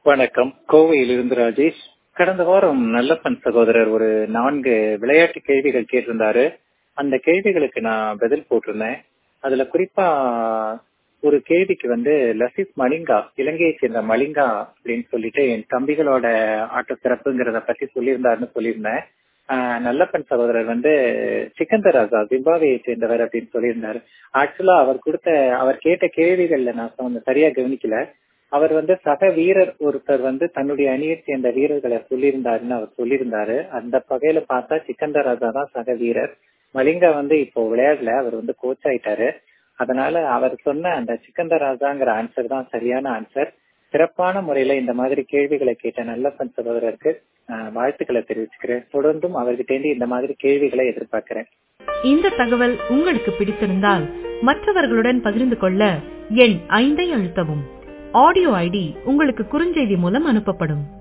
வணக்கம் கோவையிலிருந்து ராஜேஷ் கடந்த வாரம் நல்லப்பன் சகோதரர் ஒரு நான்கு விளையாட்டு கேள்விகள் கேட்டிருந்தாரு அந்த கேள்விகளுக்கு நான் பதில் போட்டிருந்தேன் அதுல குறிப்பா ஒரு கேள்விக்கு வந்து லசித் மலிங்கா இலங்கையை சேர்ந்த மலிங்கா அப்படின்னு சொல்லிட்டு என் தம்பிகளோட ஆட்ட சிறப்புங்கிறத பத்தி சொல்லியிருந்தாருன்னு சொல்லியிருந்தேன் ஆஹ் நல்லப்பன் சகோதரர் வந்து சிக்கந்தர் ராஜா ஜிம்பாவேயை சேர்ந்தவர் அப்படின்னு சொல்லியிருந்தாரு ஆக்சுவலா அவர் கொடுத்த அவர் கேட்ட கேள்விகள்ல நான் சொன்ன சரியா கவனிக்கல அவர் வந்து சக வீரர் ஒருத்தர் வந்து தன்னுடைய அணியை சேர்ந்த வீரர்களை சொல்லியிருந்தாருன்னு அவர் சொல்லியிருந்தாரு அந்த வகையில பார்த்தா சிக்கந்தர் ராஜா தான் சக வீரர் மலிங்கா வந்து இப்போ விளையாடல அவர் வந்து கோச் ஆயிட்டாரு அதனால அவர் சொன்ன அந்த சிக்கந்தர் ராஜாங்கிற ஆன்சர் தான் சரியான ஆன்சர் சிறப்பான முறையில இந்த மாதிரி கேள்விகளை கேட்ட நல்லப்பன் சகோதரருக்கு வாழ்த்துக்களை தெரிவிச்சுக்கிறேன் தொடர்ந்தும் அவர்கிட்ட இருந்து இந்த மாதிரி கேள்விகளை எதிர்பார்க்கிறேன் இந்த தகவல் உங்களுக்கு பிடித்திருந்தால் மற்றவர்களுடன் பகிர்ந்து கொள்ள எண் ஐந்தை அழுத்தவும் ஆடியோ ஐடி உங்களுக்கு குறுஞ்செய்தி மூலம் அனுப்பப்படும்